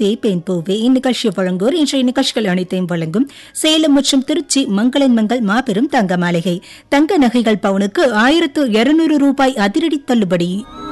தேப்பேன் பூவே இந்நிகழ்ச்சியை வழங்குவோர் இன்றைய நிகழ்ச்சிகள் அனைத்தையும் வழங்கும் சேலம் மற்றும் திருச்சி மங்களன் மங்கள் மாபெரும் தங்க மாளிகை தங்க நகைகள் பவுனுக்கு ஆயிரத்து இருநூறு ரூபாய் அதிரடி தள்ளுபடி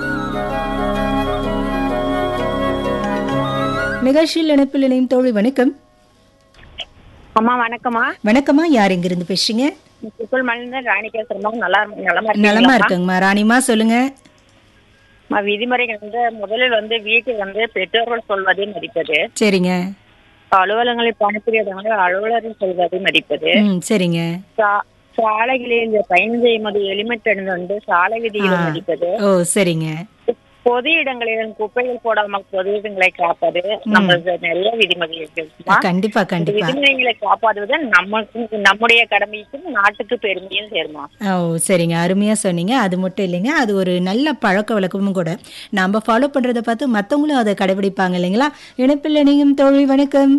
நிகழ்ச்சியில் இணைப்பில் இணையும் தோழி வணக்கம் அம்மா வணக்கம்மா வணக்கம்மா யார் எங்கிருந்து பேசுறீங்க புகழ் மலர்ந்த ராணி பேசுறமா நல்லா இருக்கு- நலமா நலமா இருக்கீங்களா இருக்குங்கம்மா ராணிமா சொல்லுங்க அம்மா, விதிமுறைகள் வந்து முதலில் வந்து வீட்டில் வந்து பெற்றோர்கள் சொல்வதை மதிப்பது சரிங்க அலுவலகங்களில் பணிபுரியவங்க அலுவலர்கள் சொல்வதை மதிப்பது ம் சரிங்க சா- சாலைகளில் பயணம் செய்யும் போது ஹெல்மெட் அணிந்து வந்து சாலை விதிகளை ஆ. மதிப்பது ஓ சரிங்க பொது இடங்களில் குப்பைகள் போடாமல் பொது இடங்களை காப்பது நம்மளுக்கு நிறைய விதிமுறைகள் இருக்குமா கண்டிப்பா இந்த கண்டிப்பா விதிமுறைகளை காப்பாற்றுவது நமக்கு நம்முடைய கடமைக்கும் நாட்டுக்கு பெருமையும் சேருமா ஓ சரிங்க அருமையா சொன்னீங்க அது மட்டும் இல்லைங்க அது ஒரு நல்ல பழக்க வழக்கமும் கூட நாம ஃபாலோ பண்றதை பார்த்து மத்தவங்களும் அதை கடைபிடிப்பாங்க இல்லைங்களா இணைப்பில் இணையும் தோழி வணக்கம்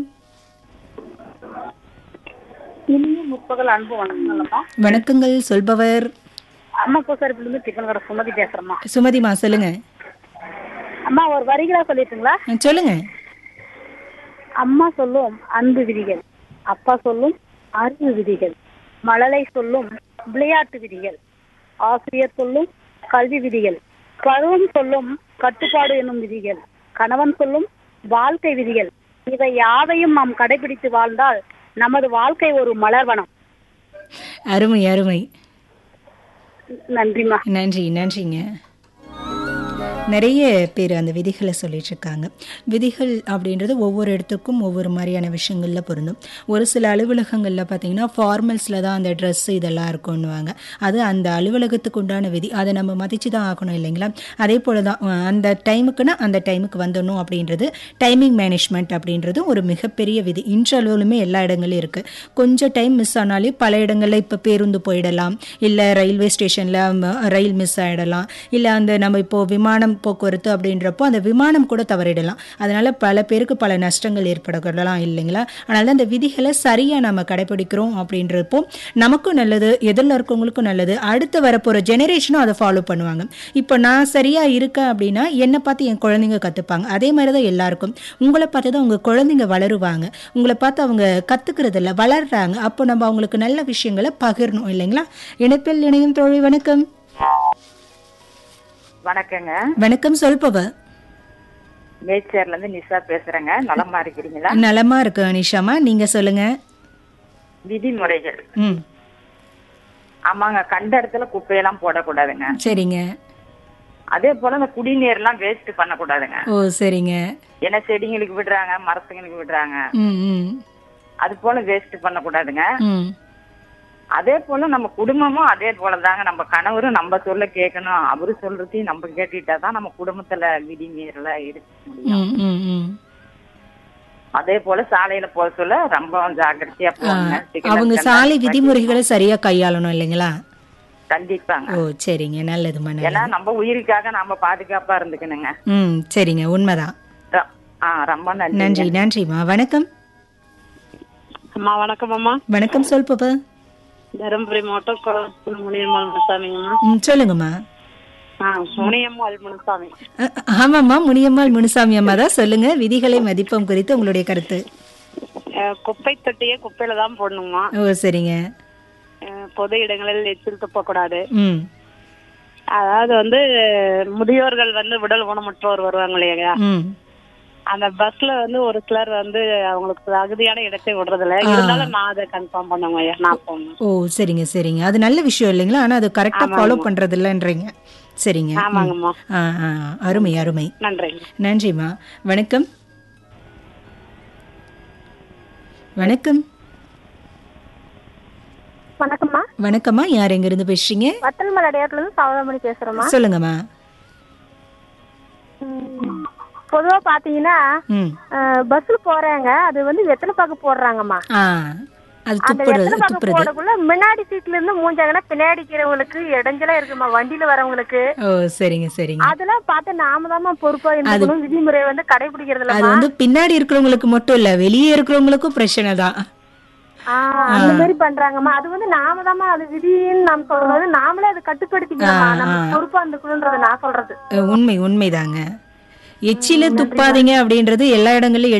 இனிய முற்பகல் அன்பு வணக்கங்கள்மா வணக்கங்கள் சொல்பவர் அம்மா பூசாரிப்பிலிருந்து டிஃபன் கடை சுமதி பேசுறேம்மா சுமதிமா சொல்லுங்க அம்மா ஒரு வரிகளா சொல்லிட்டுங்களா ஆ, சொல்லுங்க அம்மா சொல்லும் அன்பு விதிகள் அப்பா சொல்லும் அறிவு விதிகள் மழலை சொல்லும் விளையாட்டு விதிகள் ஆசிரியர் சொல்லும் கல்வி விதிகள் பருவம் சொல்லும் கட்டுப்பாடு என்னும் விதிகள் கணவன் சொல்லும் வாழ்க்கை விதிகள் இவை யாவையும் நாம் கடைபிடித்து வாழ்ந்தால் நமது வாழ்க்கை ஒரு மலர்வனம் அருமை அருமை நன்றிம்மா நன்றி நன்றிங்க நிறைய பேர் அந்த விதிகளை சொல்லிட்டு இருக்காங்க விதிகள் அப்படின்றது ஒவ்வொரு இடத்துக்கும் ஒவ்வொரு மாதிரியான விஷயங்கள்ல பொருந்தும் ஒரு சில அலுவலகங்களில் பார்த்தீங்கன்னா ஃபார்மல்ஸில் தான் அந்த ட்ரெஸ் இதெல்லாம் இருக்கும்னுவாங்க அது அந்த அலுவலகத்துக்கு உண்டான விதி அதை நம்ம மதிச்சு தான் ஆகணும் இல்லைங்களா அதே போல தான் அஹ், அந்த டைமுக்குன்னா அந்த டைமுக்கு வந்துடணும் அப்படின்றது டைமிங் மேனேஜ்மெண்ட் அப்படின்றது ஒரு மிகப்பெரிய விதி இன்றளவுலுமே எல்லா இடங்களையும் இருக்கு கொஞ்சம் டைம் மிஸ் ஆனாலே பல இடங்களில் இப்போ பேருந்து போயிடலாம் இல்லை ரயில்வே ஸ்டேஷனில் ரயில் மிஸ் ஆகிடலாம் இல்லை அந்த நம்ம இப்போ விமானம் போக்குவரத்து அப்படின்றப்போ அந்த விமானம் கூட தவறிடலாம் அதனால பல பேருக்கு பல நஷ்டங்கள் ஏற்படலாம் இல்லைங்களா அதனால அந்த விதிகளை சரியாக நம்ம கடைபிடிக்கிறோம் அப்படின்றப்போ நமக்கும் நல்லது எதிரில் இருக்கவங்களுக்கும் நல்லது அடுத்து வரப்போகிற ஜெனரேஷனும் அதை ஃபாலோ பண்ணுவாங்க இப்போ நான் சரியாக இருக்கேன் அப்படின்னா என்னை பார்த்து என் குழந்தைங்க கற்றுப்பாங்க அதே மாதிரி தான் எல்லாருக்கும் உங்களை பார்த்து தான் உங்கள் குழந்தைங்க வளருவாங்க உங்களை பார்த்து அவங்க கற்றுக்கிறது இல்லை வளர்றாங்க அப்போ நம்ம அவங்களுக்கு நல்ல விஷயங்களை பகிரணும் இல்லைங்களா இணைப்பில் இணையும் தோழி வணக்கம் வணக்கங்க வணக்கம் சொல்பவ நேச்சர்ல இருந்து நிஷா பேசுறேங்க நலமா இருக்கிறீங்களா நலமா இருக்கு அனிஷாமா நீங்க சொல்லுங்க விதிமுறைகள் ம் ஆமாங்க கண்ட இடத்துல குப்பையெல்லாம் போடக்கூடாதுங்க சரிங்க அதே போல இந்த குடிநீர் எல்லாம் வேஸ்ட் பண்ணக்கூடாதுங்க ஓ சரிங்க ஏன்னா செடிங்களுக்கு விடுறாங்க மரத்துங்களுக்கு விடுறாங்க ம் ம் அது போல வேஸ்ட் பண்ணக்கூடாதுங்க ம் அதே போல நம்ம குடும்பமும் அதே போலதாங்க நம்ம கணவரும் நம்ம சொல்ல கேட்கணும் அவரு சொல்றதையும் நம்ம கேட்டுட்டா தான் நம்ம குடும்பத்துல விதிமீறல இருக்க முடியும் ம் ம் ம் அதே போல சாலையில போக சொல்ல ரொம்ப ஜாக்கிரதையா போவாங்க அவங்க சாலை விதிமுறைகளை சரியா கையாளணும் இல்லைங்களா கண்டிப்பாங்க ஓ சரிங்க நல்லதுமா நல்லது ஏன்னா நம்ம உயிருக்காக நம்ம பாதுகாப்பா இருந்துக்கணுங்க ம் சரிங்க உண்மைதான் ர- ஆ ரொம்ப நன்றி நன்றி நன்றிம்மா வணக்கம் அம்மா வணக்கம் அம்மா வணக்கம் சொல்பவ தருமபுரி மாவட்டம் குளத்தூர் முனியம்மாள் முனுசாமிங்கம்மா ம் சொல்லுங்கம்மா ஆ முனியம்மாள் முனுசாமி அ- ஆமாம்மா முனியம்மாள் முனுசாமி அம்மா தான் சொல்லுங்க விதிகளை மதிப்பம் குறித்து உங்களுடைய கருத்து அஹ், குப்பை தொட்டியே குப்பையில தான் போடணுமா ஓ சரிங்க அஹ், பொது இடங்களில் எச்சில் துப்பக்கூடாது ம் அதாவது வந்து முதியோர்கள் வந்து உடல் ஊனமுற்றோர் வருவாங்க இல்லையா ம் அந்த பஸ்ல வந்து ஒரு சிலர் வந்து அவங்களுக்கு தகுதியான இடத்தை விடுறதில்ல இருந்தாலும் நான் அதை கன்ஃபார்ம் பண்ணுவேன் ஐயா நான் போகணும் ஓ சரிங்க சரிங்க அது நல்ல விஷயம் இல்லைங்களா ஆனா அது கரெக்டா ஃபாலோ பண்றது இல்லைன்றீங்க சரிங்க ம். ஆமாங்கம்மா ஆ ஆ அருமை அருமை நன்றிங்க நன்றிம்மா வணக்கம் வணக்கம் வணக்கம்மா வணக்கம்மா யார் எங்க இருந்து பேசுறீங்க வத்தல் மலையாட்டுல இருந்து சௌதாமணி பேசுறேம்மா சொல்லுங்கம்மா பொதுவா பாத்தீங்கன்னா ம் பஸ்ல போறாங்க அது வந்து வெத்தலை பாக்கு போடுறாங்கம்மா ஆ அது அந்த துப்புறது வெத்தலை பாக்கு துப்புறது போடக்குள்ள முன்னாடி சீட்ல இருந்து மூஞ்சாங்கன்னா பின்னாடி இருக்கிறவங்களுக்கு இடைஞ்சலா இருக்குமா வண்டியில வரவங்களுக்கு ஓ சரிங்க சரிங்க அதெல்லாம் பார்த்து நாம தான் பொறுப்பா இருக்கணும் விதிமுறை வந்து கடைபிடிக்கிறது அது இல்லம்மா வந்து பின்னாடி இருக்கிறவங்களுக்கு மட்டும் இல்ல வெளியே இருக்கிறவங்களுக்கும் பிரச்சனை தான் ஆஹ் அந்த மாதிரி பண்றாங்கம்மா அது வந்து நாம தான் அது விதின்னு நாம் சொல்றது நாமளே அதை கட்டுப்படுத்திக்கணுமா நம்ம பொறுப்பா இருந்துக்கணும்ன்றத நான் சொல்றது உண்மை உண்மைதாங்க எச்சில துப்பாதீங்க அப்படின்றது எல்லா இடங்கள்லயும்